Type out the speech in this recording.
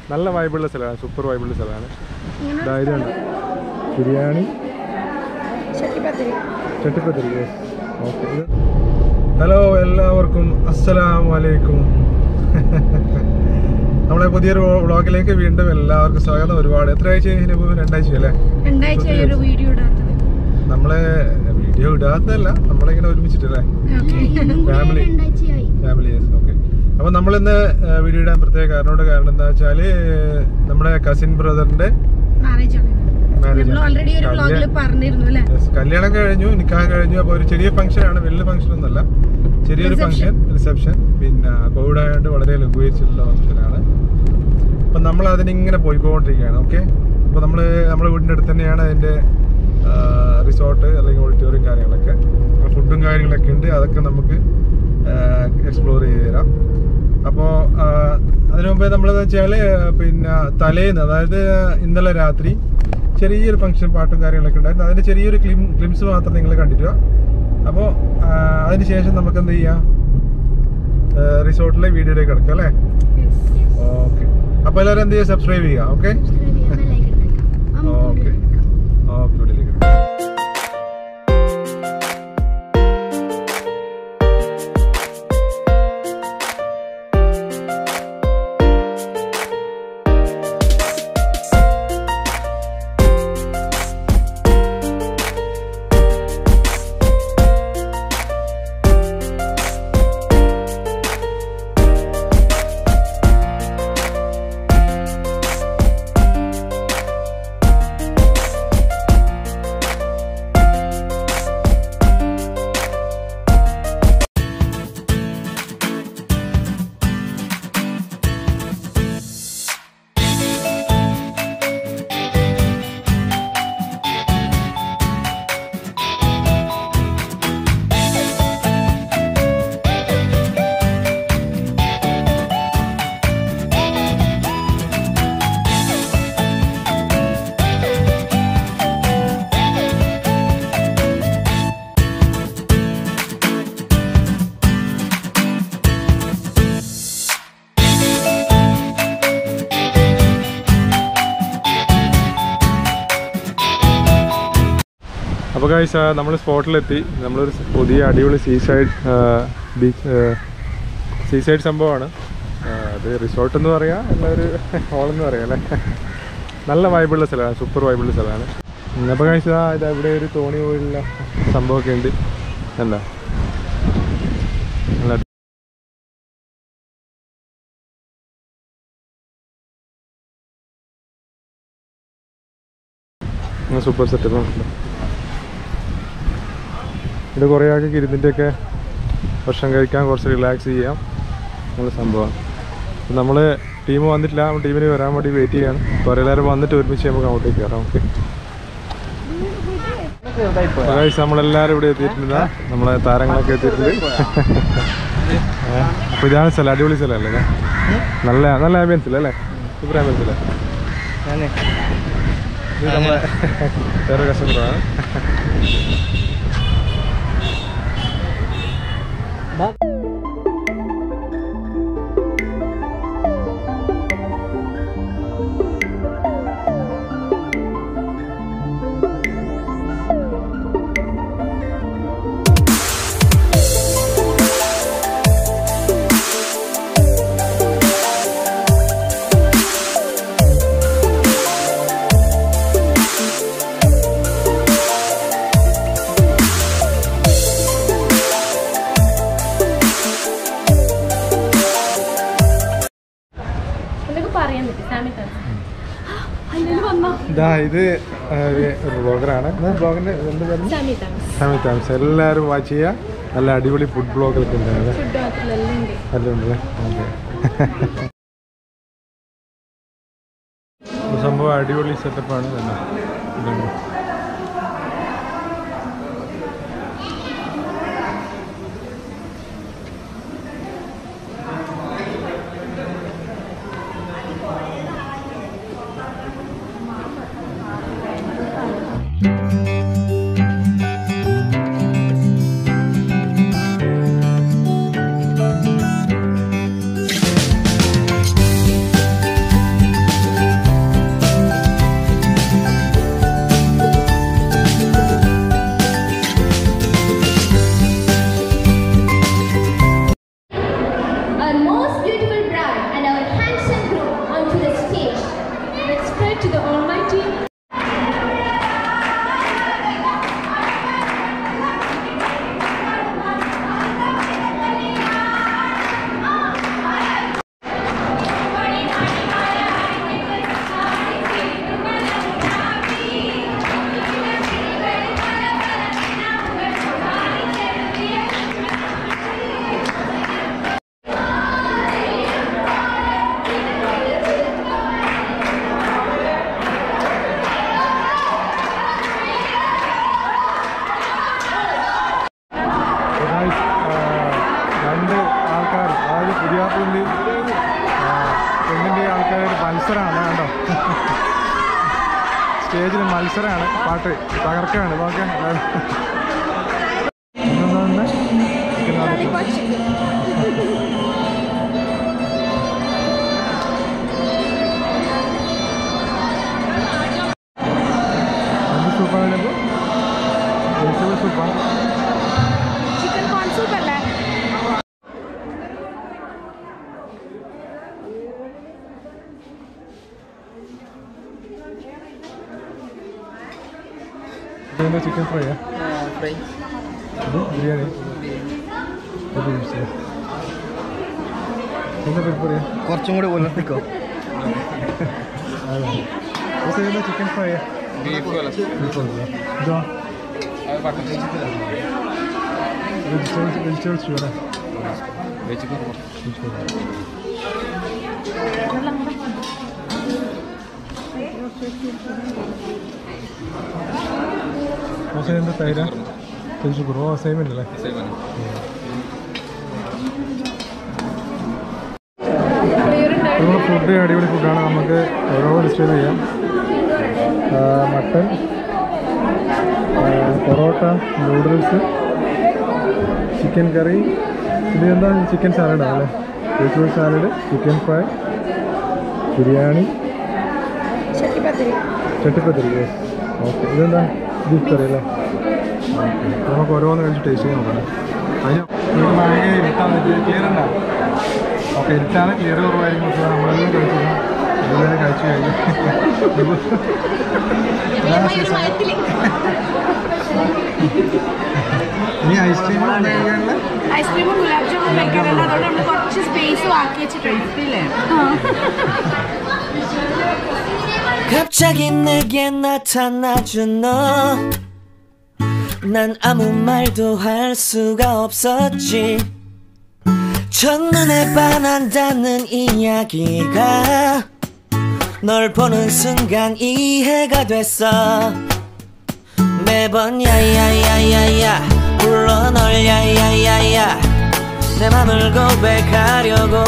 നല്ല വൈബുള്ള സ്ഥലമാണ് സൂപ്പർ വൈബുള്ള സ്ഥലമാണ് ധൈര്യമുണ്ട് ബിരിയാണി ചട്ടിപ്പത്തിരി ഓക്കെ ഹലോ എല്ലാവർക്കും അസ്സലാമു അലൈക്കും നമ്മളെ പുതിയൊരു വ്ളോഗിലേക്ക് വീണ്ടും എല്ലാവർക്കും സ്വാഗതം ഒരുപാട് എത്ര ആഴ്ച കഴിഞ്ഞു രണ്ടാഴ്ച അല്ലേ രണ്ടാഴ്ച ഒരു വീഡിയോ ഇടാത്തത് നമ്മളെ വീഡിയോ ഇടാത്തതല്ല നമ്മളിങ്ങനെ ഒരുമിച്ചിട്ടല്ലേ ഫാമിലി ഫാമിലി ഓക്കെ അപ്പൊ നമ്മളിന്ന് വീഡിയോ ഇടാൻ പ്രത്യേക കാരണമുണ്ട് കാരണം എന്താ വെച്ചാല് നമ്മുടെ കസിൻ ബ്രദറിന്റെ മാരേജ് ആണ് Marriage നമ്മൾ ആണ്. ഓൾറെഡി ഒരു വ്ളോഗിൽ കല്യാ- പറഞ്ഞിരുന്നു അല്ലേ Yes, കല്യാണം കഴിഞ്ഞു നിക്കാഹ് കഴിഞ്ഞു അപ്പൊ ഒരു ചെറിയ ഫംഗ്ഷൻ ആണ് വലിയ ഫംഗ്ഷൻ ഒന്നല്ല ചെറിയൊരു ഫംഗ്ഷൻ റിസപ്ഷൻ പിന്നെ കോവിഡ് ആയതുകൊണ്ട് വളരെ ലഘൂകരിച്ചിട്ടുള്ള അവസ്ഥയിലാണ് അപ്പൊ നമ്മൾ അതിനിങ്ങനെ പോയിക്കൊണ്ടിരിക്കുകയാണ് ഓക്കെ അപ്പൊ നമ്മള് നമ്മുടെ വീടിന്റെ അടുത്ത് തന്നെയാണ് അതിന്റെ റിസോർട്ട് അല്ലെങ്കിൽ ഓഡിറ്റോറിയം കാര്യങ്ങളൊക്കെ ഫുഡും കാര്യങ്ങളൊക്കെ ഉണ്ട് അതൊക്കെ നമുക്ക് എക്സ്പ്ലോർ ചെയ്ത് തരാം അപ്പോൾ അതിനു മുമ്പേ നമ്മളെന്ന് വെച്ചാൽ പിന്നെ തലേന്ന് അതായത് ഇന്നലെ രാത്രി ചെറിയൊരു ഫംഗ്ഷൻ പാട്ടും കാര്യങ്ങളൊക്കെ ഉണ്ടായിരുന്നു അതിന്റെ ചെറിയൊരു ക്ലിം ക്ലിംസ് മാത്രം നിങ്ങൾ കണ്ടിട്ടുക അപ്പോൾ അതിനുശേഷം നമുക്ക് എന്ത് ചെയ്യാം റിസോർട്ടിലെ വീഡിയോയിലേക്ക് കിടക്കാം അല്ലേ ഓക്കെ അപ്പോൾ എല്ലാവരും എന്ത് ചെയ്യുക സബ്സ്ക്രൈബ് ചെയ്യുക ഓക്കെ ഓക്കെ ഓക്കെ വീഡിയോയിലേക്ക് കിടക്കാം അപ്പോൾ കാഴ്ച നമ്മൾ സ്പോട്ടിലെത്തി നമ്മളൊരു പുതിയ അടിപൊളി sea side beach sea side സംഭവമാണ് ആ, അത് റിസോർട്ട് എന്ന് പറയാം അല്ല ഒരു ഹോളെന്ന് പറയാം അല്ലേ നല്ല വൈബുള്ള സ്ഥലമാണ് സൂപ്പർ വൈബുള്ള സ്ഥലമാണ് അപ്പോൾ കാഴ്ച ഇതാ ഇവിടെ ഒരു തോണി പോലുള്ള സംഭവമൊക്കെ ഉണ്ട് എന്താ നല്ല സൂപ്പർ സെറ്റപ്പ് ഇത് കുറേ ആൾക്ക് ഇരുന്നിട്ടൊക്കെ ഭക്ഷണം കഴിക്കാൻ കുറച്ച് റിലാക്സ് ചെയ്യാം നല്ല സംഭവമാണ് നമ്മൾ ടീം വന്നിട്ടില്ല ടീമിന് വരാൻ വേണ്ടി വെയിറ്റ് ചെയ്യാണ് കുറേ എല്ലാവരും വന്നിട്ട് ഒരുമിച്ച് നമുക്ക് അങ്ങോട്ടേക്ക് കയറാം ഓക്കെ നമ്മളെല്ലാവരും ഇവിടെ എത്തിയിട്ടുണ്ട് നമ്മളെ താരങ്ങളൊക്കെ എത്തിയിട്ടുണ്ട് അപ്പോൾ ഇതാണ് സ്ഥലം അടിപൊളി സ്ഥലമല്ലേ ഇത്? നല്ല നല്ല ആംബിയൻസ് അല്ലേ സൂപ്പർ ആംബിയൻസ് അല്ലേ ഇത് നമ്മളെ വേറെ കസ്റ്റമറാണ് എന്തൊക്കെ പറയാൻ പറ്റും സാമി അല്ലെങ്കിൽ വന്നോ ഇതാ ഇത് ആ, ഒരു ബ്ലോഗറാണ് ബ്ലോഗിന്റെ എന്ത് പേര് സാമി താങ്ക്സ് സമയ താമസം എല്ലാവരും വാച്ച് ചെയ്യുക നല്ല അടിപൊളി ഫുഡ് ബ്ലോഗൊക്കെ ഉണ്ടായത് ഫുഡ് മാത്രമല്ല എല്ലാം ഉണ്ട് എല്ലാം ഉണ്ടല്ലേ ഓക്കെ സംഭവം അടിപൊളി സെറ്റപ്പാണ് തന്നെ ഇതുണ്ട് Thank beautiful bride and our handsome groom onto the stage. Let's pray to the Almighty. Guys, ആ, രണ്ട് ആൾക്കാർ അതായത് പുതിയാപ്പള്ളിയും പെണ്ണിൻ്റെ ആൾക്കാർ മത്സരമാണ് കണ്ടോ സ്റ്റേജിൽ മത്സരമാണ് പാട്ട് തകർക്കാണ് നോക്കെ എന്ത് സൂപ്പാണ് വെജിറ്റബിൾ സൂപ്പാണ് ചിക്കൻ കോൺ സൂപ്പ് അല്ലേ ഇതെന്താ ചിക്കൻ ഫ്രൈയാ ഫ്രൈ ഇത് ബിരിയാണി ഇത് ബീഫ് എന്താ പരിപ്പ് പറയാ കുറച്ചും കൂടി ഉയർത്തിക്കോ ഇതെന്താ ചിക്കൻ ഫ്രൈയാ ബീഫ് ബീഫ് ഇതോ വെജിറ്റബിൾസ് വെജിറ്റബിൾസ് വേണം പക്ഷേ എന്താ തൈര തിരിച്ചു കുറവ് സെയിം അല്ലേ നമ്മുടെ ഫുഡ് അടിപൊളി ഫുഡാണ് നമുക്ക് ഓരോ ഡിസ്ട്രിബ്യൂട്ട് ചെയ്യാം ആ, മട്ടൻ ആ, പൊറോട്ട നൂഡിൽസ് ചിക്കൻ കറി ഇത് എന്താ ചിക്കൻ സാലഡാണ് അല്ലേ vegetable salad chicken fry biryani chattipathiri chattipathiri okay ഇതെന്താ ബീഫ് കറി അല്ലേ ഓക്കെ നമുക്ക് ഓരോന്ന് കഴിച്ച് ടേസ്റ്റ് ചെയ്യാൻ നോക്കാം അതിന് ഒരു ഭയങ്കര ഇരുട്ടാൻ പറ്റിയ ക്ലിയർ ഉണ്ടാ ഓക്കെ ഇരുട്ടാണ് ക്ലിയർ കുറവായിരിക്കും പക്ഷേ നമ്മളെല്ലാം കഴിച്ചു എല്ലാവരും കഴിച്ചു കഴിഞ്ഞു ഇതാണ് season. ഇനി ഐസ്ക്രീം കഴിക്കാനുള്ള ഐസ്ക്രീമും ഗുലാബ് ജാമും കഴിക്കാറുണ്ട് അതുകൊണ്ട് നമ്മൾ കുറച്ച് സ്പേസ് ആക്കി വെച്ചിട്ടുണ്ട് 갑자기 내게 나타나준 너. 난 아무 말도 할 수가 없었지. 첫눈에 반한다는 이야기가 널 보는 순간 이해가 됐어. 매번 야야야야야 불러 널 야야야야 내 맘을 고백하려고